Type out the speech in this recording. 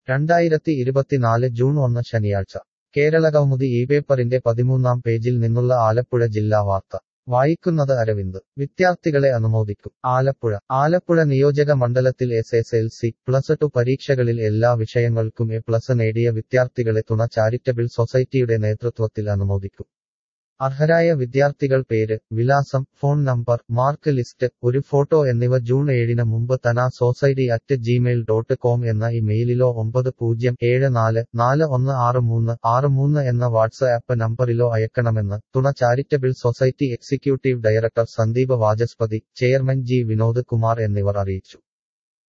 രണ്ടായിരത്തി ഇരുപത്തിനാല് ജൂൺ ഒന്ന് ശനിയാഴ്ച കേരളകൗമുദി ഈ പേപ്പറിന്റെ പതിമൂന്നാം പേജിൽ നിന്നുള്ള ആലപ്പുഴ ജില്ലാ വാർത്ത വായിക്കുന്നത് അരവിന്ദ് വിദ്യാർത്ഥികളെ അനുമോദിക്കും ആലപ്പുഴ ആലപ്പുഴ നിയോജക മണ്ഡലത്തിൽ S S L C plus two പരീക്ഷകളിൽ എല്ലാ വിഷയങ്ങൾക്കും എ പ്ലസ് നേടിയ വിദ്യാർത്ഥികളെ തുണ ചാരിറ്റബിൾ സൊസൈറ്റിയുടെ നേതൃത്വത്തിൽ അനുമോദിക്കും അർഹരായ വിദ്യാർത്ഥികൾ പേര് വിലാസം ഫോൺ നമ്പർ മാർക്ക് ലിസ്റ്റ് ഒരു ഫോട്ടോ എന്നിവ ജൂൺ ഏഴിന് മുമ്പ് Thana society at Gmail dot com എന്ന ഇമെയിലിലോ ഒമ്പത് പൂജ്യം ഏഴ് നാല് നാല് ഒന്ന് ആറ് മൂന്ന് ആറ് മൂന്ന് എന്ന വാട്സ്ആപ്പ് നമ്പറിലോ അയക്കണമെന്ന് Thuna charitable society executive director Sandeep Vachaspathi chairman G Vinod Kumar എന്നിവർ അറിയിച്ചു